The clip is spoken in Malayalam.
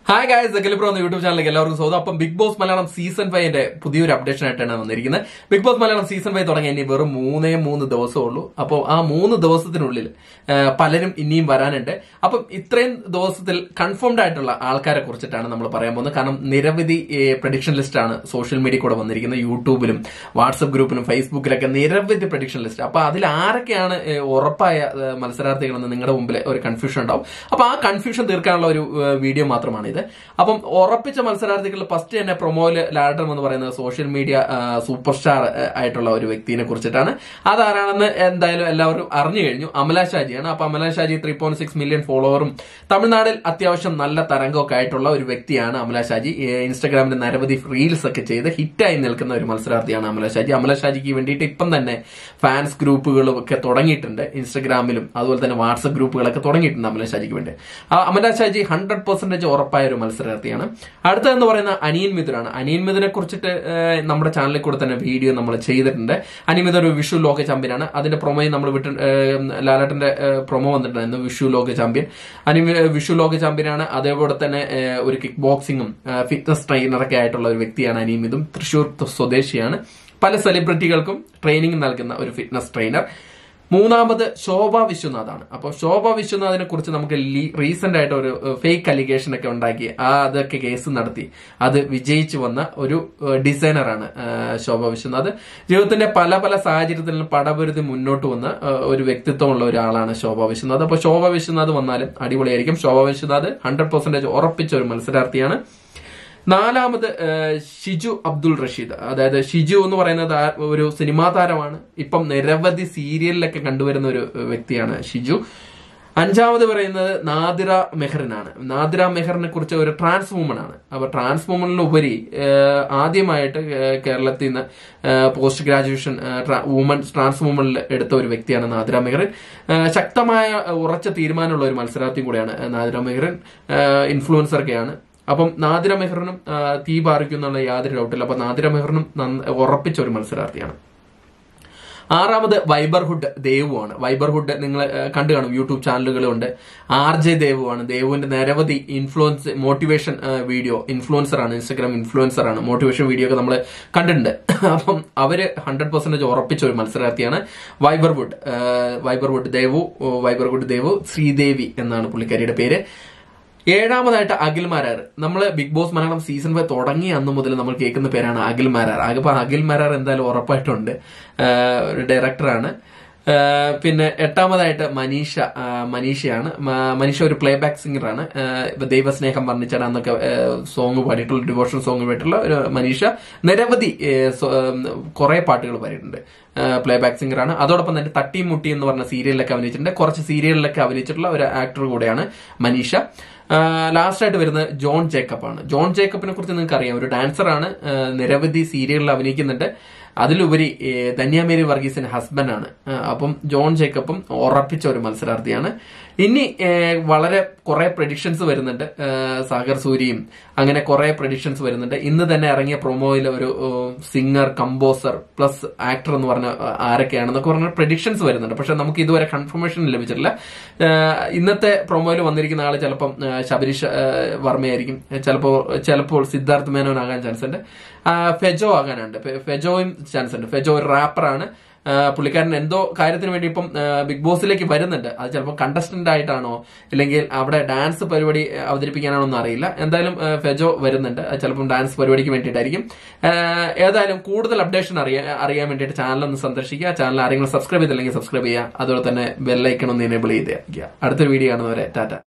ഹായ് ഗായ്സ് അഖിൽപ്രോ എന്ന യൂട്യൂബ് ചാനലിലേക്ക് എല്ലാവർക്കും സ്വാഗതം അപ്പം ബിഗ് ബോസ് മലയാളം സീസൺ ഫൈവിന്റെ പുതിയൊരു അപ്ഡേഷൻ ആയിട്ടാണ് വന്നിരിക്കുന്നത് Bigg Boss Malayalam season five തുടങ്ങി ഇനി വെറും മൂന്നേ മൂന്ന് ദിവസമേ ഉള്ളൂ അപ്പോൾ ആ മൂന്ന് ദിവസത്തിനുള്ളിൽ ആ, പലരും ഇനിയും വരാനുണ്ട് അപ്പം ഇത്രയും ദിവസത്തിൽ കൺഫേംഡ് ആയിട്ടുള്ള ആൾക്കാരെ കുറിച്ചിട്ടാണ് നമ്മൾ പറയാൻ പോകുന്നത് കാരണം നിരവധി പ്രഡിക്ഷൻ ലിസ്റ്റ് ആണ് സോഷ്യൽ മീഡിയ കൂടെ വന്നിരിക്കുന്നത് യൂട്യൂബിലും വാട്സപ്പ് ഗ്രൂപ്പിലും ഫേസ്ബുക്കിലൊക്കെ നിരവധി പ്രഡിക്ഷൻ ലിസ്റ്റ് അപ്പൊ അതിൽ ആരൊക്കെയാണ് ഏ, ഉറപ്പായ ഏ, മത്സരാർത്ഥികളെന്ന് നിങ്ങളുടെ മുമ്പിൽ ഒരു കൺഫ്യൂഷൻ ഉണ്ടാവും അപ്പൊ ആ കൺഫ്യൂഷൻ തീർക്കാനുള്ള ഒരു ഏ, വീഡിയോ മാത്രമാണ് ഇത് അപ്പം ഉറപ്പിച്ച മത്സരാർത്ഥികൾ ഫസ്റ്റ് തന്നെ പ്രൊമോയില് ലാഡം എന്ന് പറയുന്നത് സോഷ്യൽ മീഡിയ സൂപ്പർ സ്റ്റാർ ആയിട്ടുള്ള ഒരു വ്യക്തിനെ കുറിച്ചിട്ടാണ് അതാരാണെന്ന് എന്തായാലും എല്ലാവരും അറിഞ്ഞു കഴിഞ്ഞു അമല ഷാജിയാണ് അപ്പൊ Amala Shaji three point six million ഫോളോവറും തമിഴ്നാടിൽ അത്യാവശ്യം നല്ല തരംഗമൊക്കെ ആയിട്ടുള്ള ഒരു വ്യക്തിയാണ് അമല ഷാജി ഏ, ഇൻസ്റ്റാഗ്രാമിൽ നിരവധി റീൽസ് ഒക്കെ ചെയ്ത് ഹിറ്റായി നിൽക്കുന്ന ഒരു മത്സരാർത്ഥിയാണ് അമല ഷാജി അമല ഷാജിക്ക് വേണ്ടിയിട്ട് ഇപ്പം തന്നെ ഫാൻസ് ഗ്രൂപ്പുകളും ഒക്കെ തുടങ്ങിയിട്ടുണ്ട് ഇൻസ്റ്റഗ്രാമിലും അതുപോലെ തന്നെ വാട്സപ്പ് ഗ്രൂപ്പുകളൊക്കെ തുടങ്ങിയിട്ടുണ്ട് അമല ഷാജിക്ക് വേണ്ടി ആ അമല ഷാജി ഹൺഡ്രഡ് പെർസെന്റേജ് ഉറപ്പായ ഒരു മത്സരാർത്ഥിയാണ് അടുത്തതെന്ന് പറയുന്ന അനിയൻ മിഥുനാണ് അനിയൻ മിഥുനെ കുറിച്ചിട്ട് ഏഹ്, നമ്മുടെ ചാനലിൽ കൂടെ തന്നെ വീഡിയോ നമ്മൾ ചെയ്തിട്ടുണ്ട് അനിയൻ മിഥുൻ ഒരു വിഷു ലോക ചാമ്പ്യനാണ് അതിന്റെ പ്രൊമോയും നമ്മൾ വിട്ട് ഏഹ്, ലാലേട്ടന്റെ പ്രൊമോ വന്നിട്ടുണ്ടായിരുന്നു വിഷു ലോക ചാമ്പ്യൻ അനി വിഷു ലോക ചാമ്പ്യനാണ് അതേപോലെ തന്നെ ഏഹ്, ഒരു കിക്ക് ബോക്സിംഗും ഫിറ്റ്നസ് ട്രെയിനറൊക്കെ ആയിട്ടുള്ള ഒരു വ്യക്തിയാണ് അനിയൻ മിഥുൻ തൃശൂർ സ്വദേശിയാണ് പല സെലിബ്രിറ്റികൾക്കും ട്രെയിനിങ് നൽകുന്ന ഒരു ഫിറ്റ്നസ് ട്രെയിനർ മൂന്നാമത് ശോഭ വിശ്വനാഥാണ് അപ്പോൾ ശോഭ വിശ്വനാഥിനെ കുറിച്ച് നമുക്ക് റീസെന്റ് ആയിട്ട് ഒരു ഫേക്ക് അലിഗേഷൻ ഒക്കെ ഉണ്ടാക്കി ആ അതൊക്കെ കേസ് നടത്തി അത് വിജയിച്ചു വന്ന ഒരു ഡിസൈനറാണ് ശോഭ വിശ്വനാഥ് ജീവിതത്തിന്റെ പല പല സാഹചര്യത്തിലും പടപൊരുതി മുന്നോട്ട് വന്ന ആ, ഒരു വ്യക്തിത്വമുള്ള ഒരാളാണ് ശോഭ വിശ്വനാഥ് അപ്പോൾ ശോഭ വിശ്വനാഥ് വന്നാലും അടിപൊളിയായിരിക്കും ശോഭ വിശ്വനാഥ് ഹൺഡ്രഡ് പെർസെന്റേജ് ഉറപ്പിച്ച ഒരു മത്സരാർത്ഥിയാണ് നാലാമത് ഏഹ്, ഷിജു അബ്ദുൾ റഷീദ് അതായത് ഷിജു എന്ന് പറയുന്നത് ആ- ഒരു സിനിമാ താരമാണ് ഇപ്പം നിരവധി സീരിയലിലൊക്കെ കണ്ടുവരുന്ന ഒരു വ്യക്തിയാണ് ഷിജു അഞ്ചാമത് പറയുന്നത് നാദിറ മെഹറിനാണ് നാദിറ മെഹറിനെ കുറിച്ച് ഒരു ട്രാൻസ് വുമൺ ആണ് അപ്പൊ ട്രാൻസ് വുമണിലുപരി ഏഹ്, ആദ്യമായിട്ട് ഏഹ്, കേരളത്തിൽ നിന്ന് ഏഹ്, പോസ്റ്റ് ഗ്രാജുവേഷൻ ഏഹ്, ട്രാ- വുമൺ ട്രാൻസ് വുമണിൽ എടുത്ത ഒരു വ്യക്തിയാണ് നാദിറ മെഹറിൻ ഏഹ്, ശക്തമായ ഏഹ്, ഉറച്ച തീരുമാനമുള്ള ഒരു മത്സരാർത്ഥി കൂടെയാണ് ഏഹ്, നാദിറ മെഹറിൻ ഇൻഫ്ലുവൻസർ ഒക്കെയാണ് അപ്പം നാദിര മെഹറിനും ആ, തീ പാറിക്കുന്നുള്ള യാതൊരു ഡൗട്ടില്ല അപ്പൊ നാദിര മെഹറിനും നന്ന- ഉറപ്പിച്ച ഒരു മത്സരാർത്ഥിയാണ് ആറാമത് വൈബർഹുഡ് ദേവുവാണ് വൈബർഹുഡ് നിങ്ങൾ കണ്ടു കാണും യൂട്യൂബ് ചാനലുകളുണ്ട് ആർ ജെ ദേവുവാണ് ദേവുവിന്റെ നിരവധി ഇൻഫ്ലുവൻസ് മോട്ടിവേഷൻ വീഡിയോ ഇൻഫ്ലുവൻസർ ആണ് ഇൻസ്റ്റാഗ്രാം ഇൻഫ്ലുവൻസർ ആണ് മോട്ടിവേഷൻ വീഡിയോ ഒക്കെ നമ്മൾ കണ്ടിട്ടുണ്ട് അപ്പം അവര് ഹൺഡ്രഡ് പെർസെന്റേജ് ഉറപ്പിച്ച ഒരു മത്സരാർത്ഥിയാണ് വൈബർവുഡ് വൈബർവുഡ് ദേവു വൈബർവുഡ് ദേവു ശ്രീദേവി എന്നാണ് പുള്ളിക്കാരിയുടെ പേര് ഏഴാമതായിട്ട് അഖിൽ മാരാർ നമ്മൾ Bigg Boss Malayalam season five തുടങ്ങിയ അന്ന് മുതൽ നമ്മൾ കേൾക്കുന്ന പേരാണ് അഖിൽ മാരാർ അപ്പൊ അഖിൽ മാരാർ എന്തായാലും ഉറപ്പായിട്ടുണ്ട് ആഹ് ഒരു ഡയറക്ടറാണ് ആഹ് പിന്നെ എട്ടാമതായിട്ട് മനീഷ ആഹ് മനീഷയാണ് മ- മനീഷ ഒരു പ്ലേ ബാക്ക് സിംഗറാണ് ദൈവസ്നേഹം വർണ്ണിച്ചാണ് അന്നൊക്കെ സോങ് പാടിയിട്ടുള്ള ഡിവോഷൻ സോങ് പാടിയിട്ടുള്ള ഒരു മനീഷ നിരവധി കുറെ പാട്ടുകൾ പാടിയിട്ടുണ്ട് പ്ലേ ബാക്ക് സിംഗറാണ് അതോടൊപ്പം തന്നെ തട്ടി മുട്ടി എന്ന് പറഞ്ഞ സീരിയലിലൊക്കെ അഭിനയിച്ചിട്ടുണ്ട് കുറച്ച് സീരിയലിലൊക്കെ അഭിനയിച്ചിട്ടുള്ള ഒരു ആക്ടർ കൂടെയാണ് മനീഷ ലാസ്റ്റ് ആയിട്ട് വരുന്നത് ജോൺ ജേക്കബ് ആണ് ജോൺ ജേക്കബിനെ കുറിച്ച് നിങ്ങൾക്ക് അറിയാം ഒരു ഡാൻസറാണ് നിരവധി സീരിയലിൽ അഭിനയിക്കുന്നുണ്ട് അതിലുപരി ഏ, ധന്യാമേരി വർഗീസിന്റെ ഹസ്ബൻഡാണ് അപ്പം ജോൺ ജേക്കബും ഉറപ്പിച്ച ഒരു മത്സരാർത്ഥിയാണ് ഇനി ഏ, വളരെ കുറെ പ്രഡിക്ഷൻസ് വരുന്നുണ്ട് ഏ, സാഗർ സൂരിയും അങ്ങനെ കുറെ പ്രഡിക്ഷൻസ് വരുന്നുണ്ട് ഇന്ന് തന്നെ ഇറങ്ങിയ പ്രൊമോയിൽ ഒരു സിംഗർ കമ്പോസർ പ്ലസ് ആക്ടർ എന്ന് പറഞ്ഞ ആ, ആരൊക്കെയാണെന്നൊക്കെ പറഞ്ഞ പ്രഡിക്ഷൻസ് വരുന്നുണ്ട് പക്ഷെ നമുക്ക് ഇതുവരെ കൺഫർമേഷൻ ലഭിച്ചിട്ടില്ല ഏ, ഇന്നത്തെ പ്രൊമോയിൽ വന്നിരിക്കുന്ന ആള് ചിലപ്പം ഏ, ശബരീഷ് ഏ, വർമ്മയായിരിക്കും ചിലപ്പോൾ ചിലപ്പോൾ സിദ്ധാർത്ഥ് മേനോൻ ആകാൻ ചാൻസ് ഉണ്ട് ആ, ഫെജോ ആകാനുണ്ട് ഫെ- ഫെജോയും ചാൻസ് ഉണ്ട് ഫെജോ ഒരു റാപ്പറാണ് ആ, പുള്ളിക്കാരൻ എന്തോ കാര്യത്തിന് വേണ്ടി ഇപ്പം ആ, ബിഗ് ബോസിലേക്ക് വരുന്നുണ്ട് അത് ചിലപ്പോൾ കണ്ടസ്റ്റന്റ് ആയിട്ടാണോ ഇല്ലെങ്കിൽ അവിടെ ഡാൻസ് പരിപാടി ആ, അവതരിപ്പിക്കാനാണോ എന്ന് അറിയില്ല എന്തായാലും ആ, ഫെജോ വരുന്നുണ്ട് അത് ചിലപ്പം ഡാൻസ് പരിപാടിക്ക് വേണ്ടിയിട്ടായിരിക്കും ആ, ഏതായാലും കൂടുതൽ അപ്ഡേഷൻ അറിയാൻ അറിയാൻ വേണ്ടിയിട്ട് ചാനൽ ഒന്ന് സന്ദർശിക്കുക ചാനൽ ആരെങ്കിലും സബ്സ്ക്രൈബ് ചെയ്തില്ലെങ്കിൽ സബ്സ്ക്രൈബ് ചെയ്യുക അതുപോലെ തന്നെ ബെല്ലൈക്കൺ ഒന്ന് എനേബിൾ ചെയ്ത് വെക്കുക അടുത്തൊരു വീഡിയോ കാണുന്നവരെ ടാറ്റ